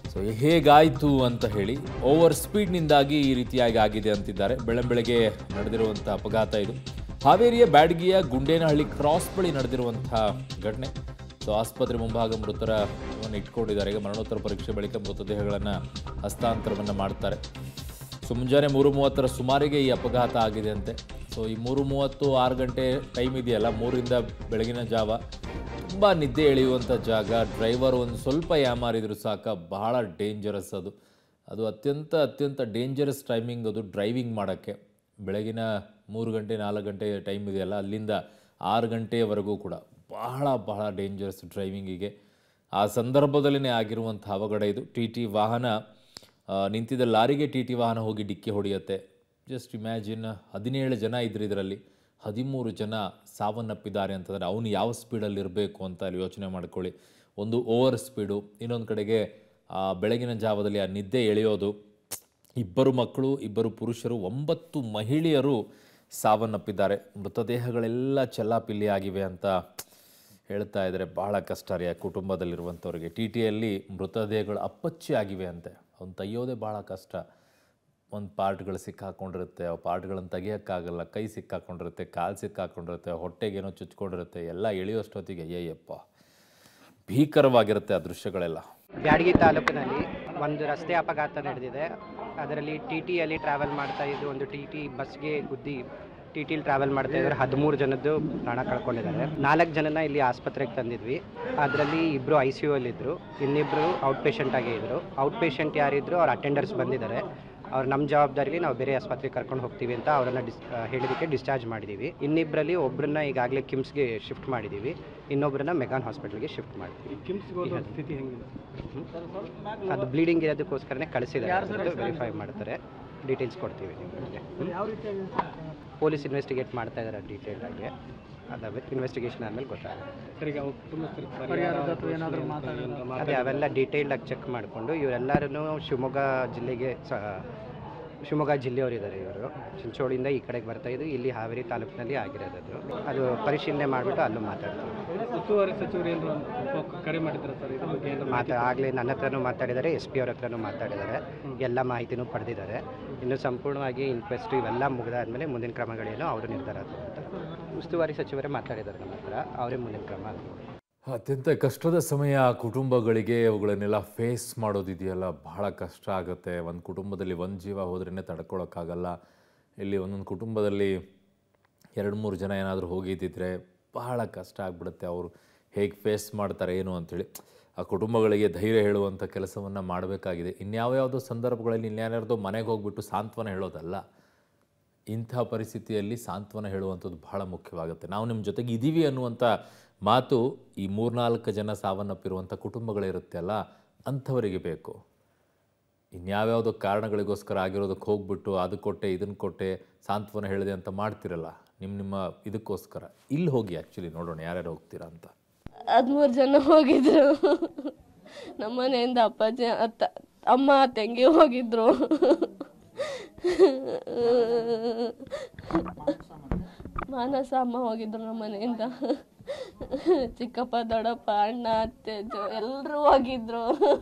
So ಹೇಗಾಯಿತು ಅಂತ ಹೇಳಿ ಓವರ್ ಸ್ಪೀಡ್ನಿಂದಾಗಿ ಈ ರೀತಿಯಾಗಿ ಆಗಿದೆ ಅಂತಿದ್ದಾರೆ ಬೆಳಂಬೆಳಗ್ಗೆ ನಡೆದಿರುವಂಥ ಅಪಘಾತ ಇದು ಹಾವೇರಿಯ ಬ್ಯಾಡಗಿಯ ಗುಂಡೇನಹಳ್ಳಿ ಕ್ರಾಸ್ ಬಳಿ ನಡೆದಿರುವಂತಹ ಘಟನೆ ಸೊ ಆಸ್ಪತ್ರೆ ಮುಂಭಾಗ ಮೃತರವನ್ನು ಇಟ್ಕೊಂಡಿದ್ದಾರೆ ಈಗ ಮರಣೋತ್ತರ ಪರೀಕ್ಷೆ ಬಳಿಕ ಮೃತದೇಹಗಳನ್ನು ಹಸ್ತಾಂತರವನ್ನು ಮಾಡ್ತಾರೆ ಸೊ ಮುಂಜಾನೆ ಮೂರು ಮೂವತ್ತರ ಸುಮಾರಿಗೆ ಈ ಅಪಘಾತ ಆಗಿದೆ ಅಂತೆ ಸೊ ಈ ಮೂರು ಮೂವತ್ತು ಆರು ಗಂಟೆ ಟೈಮ್ ಇದೆಯಲ್ಲ ಮೂರಿಂದ ಬೆಳಗಿನ ಜಾವ ತುಂಬ ನಿದ್ದೆ ಎಳೆಯುವಂಥ ಜಾಗ ಡ್ರೈವರ್ ಒಂದು ಸ್ವಲ್ಪ ಯಾಮಾರಿದ್ರು ಸಾಕ ಬಹಳ ಡೇಂಜರಸ್ ಅದು ಅದು ಅತ್ಯಂತ ಅತ್ಯಂತ ಡೇಂಜರಸ್ ಟೈಮಿಂಗ್ ಅದು ಡ್ರೈವಿಂಗ್ ಮಾಡೋಕ್ಕೆ ಬೆಳಗಿನ ಮೂರು ಗಂಟೆ ನಾಲ್ಕು ಗಂಟೆ ಟೈಮ್ ಇದೆಯಲ್ಲ ಅಲ್ಲಿಂದ ಆರು ಗಂಟೆಯವರೆಗೂ ಕೂಡ ಬಹಳ ಬಹಳ ಡೇಂಜರಸ್ ಡ್ರೈವಿಂಗಿಗೆ ಆ ಸಂದರ್ಭದಲ್ಲೇ ಆಗಿರುವಂಥ ಅವಘಡ ಇದು ಟಿ ಟಿ ವಾಹನ ಆ, ನಿಂತಿದ್ದ ಲಾರಿಗೆ ಟಿ ಟಿ ವಾಹನ ಹೋಗಿ ಡಿಕ್ಕಿ ಹೊಡೆಯುತ್ತೆ ಜಸ್ಟ್ ಇಮ್ಯಾಜಿನ್ ಹದಿನೇಳು ಜನ ಇದ್ರು ಇದರಲ್ಲಿ ಹದಿಮೂರು ಜನ ಸಾವನ್ನಪ್ಪಿದ್ದಾರೆ ಅಂತಂದರೆ ಅವನು ಯಾವ ಸ್ಪೀಡಲ್ಲಿ ಇರಬೇಕು ಅಂತ ಅಲ್ಲಿ ಯೋಚನೆ ಮಾಡ್ಕೊಳ್ಳಿ ಒಂದು ಓವರ್ ಸ್ಪೀಡು ಇನ್ನೊಂದು ಕಡೆಗೆ ಆ ಬೆಳಗಿನ ಜಾವದಲ್ಲಿ ಆ ನಿದ್ದೆ ಎಳೆಯೋದು ಇಬ್ಬರು ಮಕ್ಕಳು ಇಬ್ಬರು ಪುರುಷರು ಒಂಬತ್ತು ಮಹಿಳೆಯರು ಸಾವನ್ನಪ್ಪಿದ್ದಾರೆ ಮೃತದೇಹಗಳೆಲ್ಲ ಚೆಲ್ಲಾಪಿಲ್ಲಿ ಆಗಿವೆ ಅಂತ ಹೇಳ್ತಾ ಇದ್ದಾರೆ ಬಹಳ ಕಷ್ಟ ರೀ ಆ ಕುಟುಂಬದಲ್ಲಿರುವಂಥವ್ರಿಗೆ ಟಿ ಟಿಯಲ್ಲಿ ಮೃತದೇಹಗಳು ಅಪ್ಪಚ್ಚಿ ಆಗಿವೆ ಅಂತೆ ಅವ್ನು ತೆಗಿಯೋದೇ ಭಾಳ ಕಷ್ಟ ಒಂದು ಪಾರ್ಟ್ಗಳು ಸಿಕ್ಕಾಕೊಂಡಿರುತ್ತೆ ಆ ಪಾರ್ಟ್ಗಳನ್ನು ತೆಗಿಯೋಕ್ಕಾಗಲ್ಲ ಕೈ ಸಿಕ್ಕಾಕೊಂಡಿರುತ್ತೆ ಕಾಲು ಸಿಕ್ಕಾಕೊಂಡಿರುತ್ತೆ ಹೊಟ್ಟೆಗೇನೋ ಚುಚ್ಕೊಂಡಿರುತ್ತೆ ಎಲ್ಲ ಎಳೆಯೋಷ್ಟೊತ್ತಿಗೆ ಅಯ್ಯಯ್ಯಪ್ಪ ಭೀಕರವಾಗಿರುತ್ತೆ ಆ ದೃಶ್ಯಗಳೆಲ್ಲ ಬ್ಯಾಡಗಿ ತಾಲೂಕಿನಲ್ಲಿ ಒಂದು ರಸ್ತೆ ಅಪಘಾತ ನಡೆದಿದೆ ಅದರಲ್ಲಿ ಟಿ ಟಿಯಲ್ಲಿ ಟ್ರಾವೆಲ್ ಮಾಡ್ತಾ ಇದ್ದು ಒಂದು ಟಿ ಟಿ ಬಸ್ಗೆ ಗುದ್ದಿ ಟಿ ಟಿಲಿ ಟ್ರಾವೆಲ್ ಮಾಡ್ತಾ ಇದ್ದಾರೆ ಹದಿಮೂರು ಜನದ್ದು ಪ್ರಾಣ ಕಳ್ಕೊಂಡಿದ್ದಾರೆ ನಾಲ್ಕು ಜನನ ಇಲ್ಲಿ ಆಸ್ಪತ್ರೆಗೆ ತಂದಿದ್ವಿ ಅದರಲ್ಲಿ ಇಬ್ಬರು ಐ ಸಿ ಯು ಅಲ್ಲಿದ್ದರು ಇನ್ನಿಬ್ಬರು ಔಟ್ ಪೇಷಂಟ್ ಆಗೇ ಇದ್ದರು ಔಟ್ ಪೇಷಂಟ್ ಯಾರಿದ್ರು ಅವ್ರ ಅಟೆಂಡರ್ಸ್ ಬಂದಿದ್ದಾರೆ ಅವ್ರು ನಮ್ಮ ಜವಾಬ್ದಾರಿಲಿ ನಾವು ಬೇರೆ ಆಸ್ಪತ್ರೆಗೆ ಕರ್ಕೊಂಡು ಹೋಗ್ತೀವಿ ಅಂತ ಅವರನ್ನು ಡಿಸ್ ಆ, ಹೇಳಿದ್ದಕ್ಕೆ ಡಿಸ್ಚಾರ್ಜ್ ಮಾಡಿದ್ದೀವಿ ಇನ್ನಿಬ್ಬರಲ್ಲಿ ಒಬ್ಬರನ್ನ ಈಗಾಗಲೇ ಕಿಮ್ಸ್ಗೆ ಶಿಫ್ಟ್ ಮಾಡಿದ್ದೀವಿ ಇನ್ನೊಬ್ಬರನ್ನ ಮೆಗಾನ್ ಹಾಸ್ಪಿಟಲ್ಗೆ ಶಿಫ್ಟ್ ಮಾಡಿದ್ದೀವಿ ಸ್ಥಿತಿ ಹೆಂಗಿದೆ ಹ್ಮ್. ಅದು ಬ್ಲೀಡಿಂಗ್ ಇರೋದಕ್ಕೋಸ್ಕರನೇ ಕಳಿಸಿದ್ದಾರೆ ವೆರಿಫೈ ಮಾಡ್ತಾರೆ ಡೀಟೇಲ್ಸ್ ಕೊಡ್ತೀವಿ ನಿಮಗೆ ಯಾವ ರೀತಿಯಾಗಿ ಪೊಲೀಸ್ ಇನ್ವೆಸ್ಟಿಗೇಟ್ ಮಾಡ್ತಾ ಇದ್ದಾರೆ ಡೀಟೇಲ್ ಆಗಿ ಅದು ಇನ್ವೆಸ್ಟಿಗೇಷನ್ ಆದಮೇಲೆ ಗೊತ್ತಾಗುತ್ತೆ ಸರ್ ಈಗ ಅವ್ರ ಕುಟುಂಬಸ್ಥರಿಗೆ ಪರಿಹಾರದ ಅಥವಾ ಏನಾದರೂ ಮಾತಾಡೋದು ಅದೇ ಅವೆಲ್ಲ ಡೀಟೇಲ್ಡ್ ಆಗಿ ಚೆಕ್ ಮಾಡಿಕೊಂಡು ಇವರೆಲ್ಲರೂ ಶಿವಮೊಗ್ಗ ಜಿಲ್ಲೆಗೆ ಸ ಶಿವಮೊಗ್ಗ ಜಿಲ್ಲೆಯವರಿದ್ದಾರೆ ಇವರು ಚಿಂಚೋಳಿಯಿಂದ ಈ ಕಡೆಗೆ ಬರ್ತಾ ಇದ್ದು ಇಲ್ಲಿ ಹಾವೇರಿ ತಾಲೂಕಿನಲ್ಲಿ ಆಗಿರೋದು ಅದು. ಅದು ಪರಿಶೀಲನೆ ಮಾಡಿಬಿಟ್ಟು ಅಲ್ಲೂ ಮಾತಾಡ್ತೀವಿ ಉಸ್ತುವಾರಿ ಸಚಿವರು ಏನಾದ್ರು ಒಂದು ಕರೆ ಮಾಡಿದ್ದಾರೆ ಸರ್ ಇದ್ರ ಬಗ್ಗೆ ಏನಾದ್ರು ಮಾತಾ ಆಗಲೇ ನನ್ನ ಹತ್ರನೂ ಮಾತಾಡಿದ್ದಾರೆ ಎಸ್ ಪಿ ಅವ್ರ ಹತ್ರನೂ ಮಾತಾಡಿದ್ದಾರೆ ಎಲ್ಲ ಮಾಹಿತಿನೂ ಪಡೆದಿದ್ದಾರೆ ಇನ್ನು ಸಂಪೂರ್ಣವಾಗಿ ಇನ್ಕ್ವೆಸ್ಟ್ ಇವೆಲ್ಲ ಮುಗಿದಾದ್ಮೇಲೆ ಮುಂದಿನ ಕ್ರಮಗಳೇನು ಅವರು ನಿರ್ಧಾರ ತಗೊಳ್ತಾರೆ ಉಸ್ತುವಾರಿ ಸಚಿವರೇ ಮಾತಾಡಿದ್ದಾರೆ ನಮ್ಮ ಹತ್ರ ಅವರೇ ಮುಂದಿನ ಕ್ರಮ ಅತ್ಯಂತ ಕಷ್ಟದ ಸಮಯ ಕುಟುಂಬಗಳಿಗೆ ಅವುಗಳನ್ನೆಲ್ಲ ಫೇಸ್ ಮಾಡೋದಿದೆಯಲ್ಲ ಬಹಳ ಕಷ್ಟ ಆಗುತ್ತೆ ಒಂದು ಕುಟುಂಬದಲ್ಲಿ ಒಂದು ಜೀವ ಹೋದ್ರೇ ತಡ್ಕೊಳಕ್ಕಾಗಲ್ಲ ಇಲ್ಲಿ ಒಂದೊಂದು ಕುಟುಂಬದಲ್ಲಿ ಎರಡು ಮೂರು ಜನ ಏನಾದರೂ ಹೋಗಿದ್ದಿದ್ರೆ ಬಹಳ ಕಷ್ಟ ಆಗಿಬಿಡುತ್ತೆ ಅವರು ಹೇಗೆ ಫೇಸ್ ಮಾಡ್ತಾರೆ ಏನು ಅಂಥೇಳಿ ಆ ಕುಟುಂಬಗಳಿಗೆ ಧೈರ್ಯ ಹೇಳುವಂಥ ಕೆಲಸವನ್ನು ಮಾಡಬೇಕಾಗಿದೆ ಇನ್ಯಾವ್ಯಾವುದೋ ಸಂದರ್ಭಗಳಲ್ಲಿ ಇನ್ಯಾರ್ಯಾರ್ದೋ ಮನೆಗೆ ಹೋಗ್ಬಿಟ್ಟು ಸಾಂತ್ವನ ಹೇಳೋದಲ್ಲ ಇಂಥ ಪರಿಸ್ಥಿತಿಯಲ್ಲಿ ಸಾಂತ್ವನ ಹೇಳುವಂಥದ್ದು ಬಹಳ ಮುಖ್ಯವಾಗುತ್ತೆ ನಾವು ನಿಮ್ಮ ಜೊತೆಗೆ ಇದ್ದೀವಿ ಅನ್ನುವಂಥ ಮಾತು ಈ ಮೂರ್ನಾಲ್ಕು ಜನ ಸಾವನ್ನಪ್ಪಿರುವಂಥ ಕುಟುಂಬಗಳಿರುತ್ತೆ ಅಲ್ಲ ಅಂಥವರಿಗೆ ಬೇಕು ಇನ್ಯಾವ್ಯಾವುದೋ ಕಾರಣಗಳಿಗೋಸ್ಕರ ಆಗಿರೋದಕ್ಕೆ ಹೋಗ್ಬಿಟ್ಟು ಅದು ಕೊಟ್ಟೆ ಇದನ್ನು ಕೊಟ್ಟೆ ಸಾಂತ್ವನ ಹೇಳಿದೆ ಅಂತ ಮಾಡ್ತಿರಲ್ಲ ನಿಮ್ಮ ನಿಮ್ಮ ಇದಕ್ಕೋಸ್ಕರ ಇಲ್ಲಿ ಹೋಗಿ ಆ್ಯಕ್ಚುಲಿ ನೋಡೋಣ ಯಾರ್ಯಾರು ಹೋಗ್ತೀರಾ ಅಂತ ಹದಿಮೂರು ಜನ ಹೋಗಿದ್ರು ನಮ್ಮ ಮನೆಯಿಂದ ಅಪ್ಪಾಜಿ ಅತ್ತ ಅಮ್ಮ ತಂಗಿ ಹೋಗಿದ್ರು ಮಾನಸ ಅಮ್ಮ ಹೋಗಿದ್ರು ನಮ್ಮ ಮನೆಯಿಂದ ಚಿಕ್ಕಪ್ಪ ದೊಡ್ಡಪ್ಪ ಅಣ್ಣ ಅತ್ತೆ ಎಲ್ಲರೂ ಹೋಗಿದ್ರು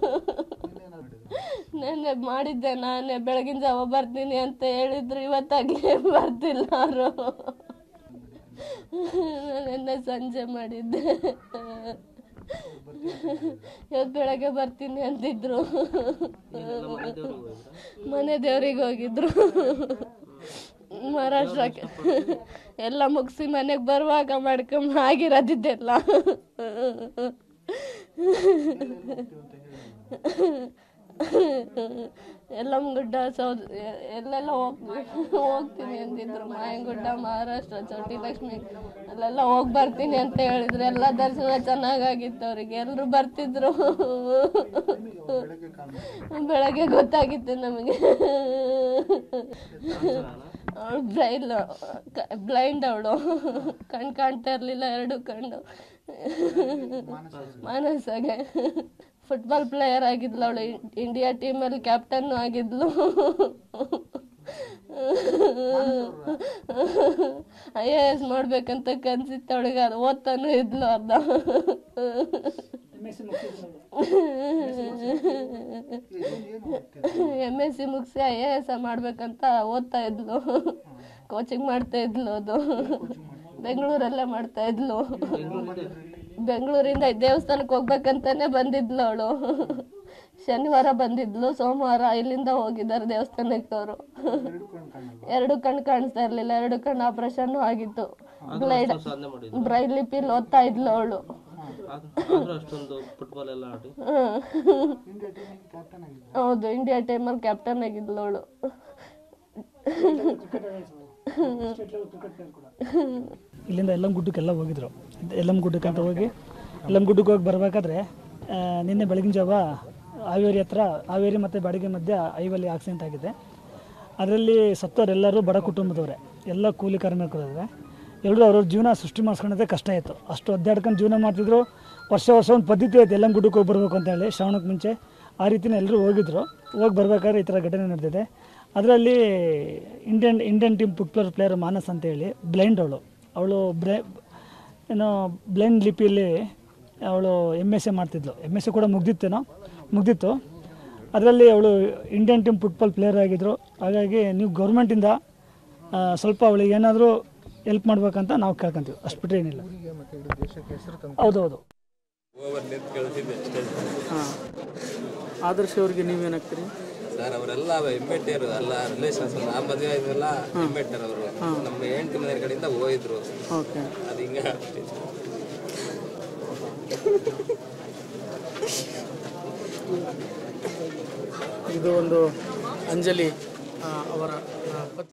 ನೆನ್ನೆ ಮಾಡಿದ್ದೆ ನಾನೇ ಬೆಳಗಿನ ಜಾವ ಬರ್ತೀನಿ ಅಂತ ಹೇಳಿದ್ರು ಇವತ್ತಾಗಲೇ ಬರ್ತಿಲ್ಲ ಅವರು ನೆನ್ನೆ ಸಂಜೆ ಮಾಡಿದ್ದೆ ಇವತ್ತು ಬೆಳಗ್ಗೆ ಬರ್ತೀನಿ ಅಂತಿದ್ರು ಮನೆ ದೇವ್ರಿಗೆ ಹೋಗಿದ್ರು ಮಹಾರಾಷ್ಟ್ರಕ್ಕೆ ಎಲ್ಲ ಮುಗಿಸಿ ಮನೆಗೆ ಬರುವಾಗ ಮಾಡ್ಕೊಂಡ್ ಆಗಿರೋದಿದ್ದೆಲ್ಲ ಎಲ್ಲಮ್ಮಗುಡ್ಡ ಸೌದ್ ಎ- ಎಲ್ಲೆಲ್ಲ ಹೋಗ್ ಹೋಗ್ತೀನಿ ಅಂತಿದ್ರು ಮಾಯಂಗುಡ್ಡ ಮಹಾರಾಷ್ಟ್ರ ಚೌಟಿ ಲಕ್ಷ್ಮಿ ಅಲ್ಲೆಲ್ಲ ಹೋಗಿ ಬರ್ತೀನಿ ಅಂತ ಹೇಳಿದ್ರು ಎಲ್ಲ ದರ್ಶನ ಚೆನ್ನಾಗಾಗಿತ್ತು ಅವರಿಗೆ ಎಲ್ಲರೂ ಬರ್ತಿದ್ರು ಬೆಳಗ್ಗೆ ಗೊತ್ತಾಗಿತ್ತು ನಮಗೆ ಅವಳು ಬ್ರೈಲ್ ಬ್ಲೈಂಡ್ ಅವಳು ಕಣ್ ಕಾಣ್ತಾ ಇರಲಿಲ್ಲ ಎರಡು ಕಣ್ಣು ಮಾನಸಾಗೆ ಫುಟ್ಬಾಲ್ ಪ್ಲೇಯರ್ ಆಗಿದ್ಲು ಅವಳು ಇಂಡಿಯಾ ಟೀಮಲ್ಲಿ ಕ್ಯಾಪ್ಟನ್ನು ಆಗಿದ್ಲು ಐ ಎ ಎಸ್ ಮಾಡ್ಬೇಕಂತ ಕನ್ಸಿತ್ತು ಅವಳಿಗೆ ಅದು ಓದ್ತಾನು ಇದ್ಲು ಅರ್ಧ ಎಮ್ ಎಸ್ ಸಿ ಮುಗಿಸಿ ಐ ಎ ಎಸ್ ಮಾಡ್ಬೇಕಂತ ಓದ್ತಾ ಇದ್ಲು ಕೋಚಿಂಗ್ ಮಾಡ್ತಾ ಇದ್ಲು ಅದು ಬೆಂಗಳೂರಲ್ಲೇ ಮಾಡ್ತಾ ಇದ್ಲು ಬೆಂಗಳೂರಿಂದ ದೇವಸ್ಥಾನಕ್ಕೆ ಹೋಗ್ಬೇಕಂತಾನೆ ಬಂದಿದ್ಲು ಅವಳು ಶನಿವಾರ ಬಂದಿದ್ಲು ಸೋಮವಾರ ಇಲ್ಲಿಂದ ಹೋಗಿದ್ದಾರೆ ದೇವಸ್ಥಾನಕ್ಕೆ ಅವರು ಎರಡು ಕಣ್ಣು ಕಾಣಿಸ್ತಾ ಇರ್ಲಿಲ್ಲ ಎರಡು ಕಣ್ಣು ಆಪರೇಷನ್ ಆಗಿತ್ತು ಬ್ಲೈಡ್ ಬ್ರೈಲ್ ಲಿಪಿಲ್ ಓದ್ತಾ ಇದ್ಲು ಅವಳು ಆದ್ರೂ ಅಷ್ಟೊಂದು ಫುಟ್ಬಾಲ್ ಎಲ್ಲ ಆಡಿ ಹೌದು ಇಂಡಿಯಾ ಟೈಮಲ್ಲಿ ಕ್ಯಾಪ್ಟನ್ ಆಗಿದ್ಲು ಅವಳು ಇಲ್ಲಿಂದ ಎಲ್ಲಮ್ ಗುಡ್ಡಕ್ಕೆಲ್ಲ ಹೋಗಿದ್ರು ಎಲ್ಲಮ್ ಗುಡ್ಡಕ್ಕೆ ಅಂತ ಹೋಗಿ ಎಲ್ಲಮ್ ಗುಡ್ಡಕ್ಕೆ ಹೋಗಿ ಬರಬೇಕಾದ್ರೆ ನಿನ್ನೆ ಬೆಳಗಿನ ಜಾವ ಹಾವೇರಿ ಹತ್ರ ಹಾವೇರಿ ಮತ್ತು ಬಾಡಿಗೆ ಮಧ್ಯೆ ಐವಲ್ಲಿ ಆಕ್ಸಿಡೆಂಟ್ ಆಗಿದೆ ಅದರಲ್ಲಿ ಸತ್ತವರೆಲ್ಲರೂ ಬಡ ಕುಟುಂಬದವರೇ ಎಲ್ಲ ಕೂಲಿ ಕಾರ್ಮಿಕರಿದ್ದಾರೆ ಎಲ್ಲರೂ ಅವ್ರವ್ರ ಜೀವನ ಸೃಷ್ಟಿ ಮಾಡಿಸ್ಕೊಳ್ಳೋದೇ ಕಷ್ಟ ಆಯಿತು ಅಷ್ಟು ಒದ್ದಾಡ್ಕೊಂಡು ಜೀವನ ಮಾಡ್ತಿದ್ರು ವರ್ಷ ವರ್ಷ ಒಂದು ಪದ್ಧತಿ ಐತೆ ಎಲ್ಲಮ್ ಗುಡ್ಡಕ್ಕೆ ಹೋಗಿ ಬರಬೇಕು ಅಂತ ಹೇಳಿ ಶ್ರಾವಣಕ್ಕೆ ಮುಂಚೆ ಆ ರೀತಿನೇ ಎಲ್ಲರೂ ಹೋಗಿದ್ರು ಹೋಗಿ ಬರ್ಬೇಕಾದ್ರೆ ಈ ಥರ ಘಟನೆ ನಡೆದಿದೆ ಅದರಲ್ಲಿ Indian Indian team football player Manas ಅಂತ ಹೇಳಿ ಬ್ಲೈಂಡ್ ಅವಳು ಅವಳು ಬ್ರೇ ಏನೋ ಬ್ಲೈಂಡ್ ಲಿಪಿಯಲ್ಲಿ ಅವಳು ಎಮ್ ಎಸ್ ಎ ಮಾಡ್ತಿದ್ಲು ಎಮ್ ಎಸ್ ಎ ಕೂಡ ಮುಗ್ದಿತ್ತೇನೋ ಮುಗ್ದಿತ್ತು ಅದರಲ್ಲಿ ಅವಳು ಇಂಡಿಯನ್ ಟೀಮ್ ಫುಟ್ಬಾಲ್ ಪ್ಲೇಯರ್ ಆಗಿದ್ದರು ಹಾಗಾಗಿ ನೀವು ಗೌರ್ಮೆಂಟಿಂದ ಆ, ಸ್ವಲ್ಪ ಅವಳಿಗೆ ಏನಾದರೂ ಹೆಲ್ಪ್ ಮಾಡ್ಬೇಕಂತ ನಾವು ಕೇಳ್ಕೊಂತೀವಿ ಅಷ್ಟು ಬಿಟ್ಟರೆ ಏನಿಲ್ಲ ಹೌದೌದು ಹಾಂ ಆದರ್ಶ ಅವ್ರಿಗೆ ನೀವೇನಾಗ್ತೀರಿ ಸರ್ ಅವರೆಲ್ಲ ಎಮ್ಮೆಟ್ಟರು ಎಲ್ಲ ರಿಲೇಷನ್ಸ್ ಆ ಮದುವೆ ಇದೆಲ್ಲ ಎಮ್ಮೆಟ್ಟರ್ ಅವರು ನಮ್ಮ ಹೆಂಡತಿ ಮನೆ ಕಡೆಯಿಂದ ಹೋಗಿದ್ರು ಓಕೆ ಅದು ಹಿಂಗೆ ಆಗ್ಬಿಟ್ಟಿದೆ. ಇದು ಒಂದು ಅಂಜಲಿ ಆ, ಅವರ ಆ, ಪತ್ನಿ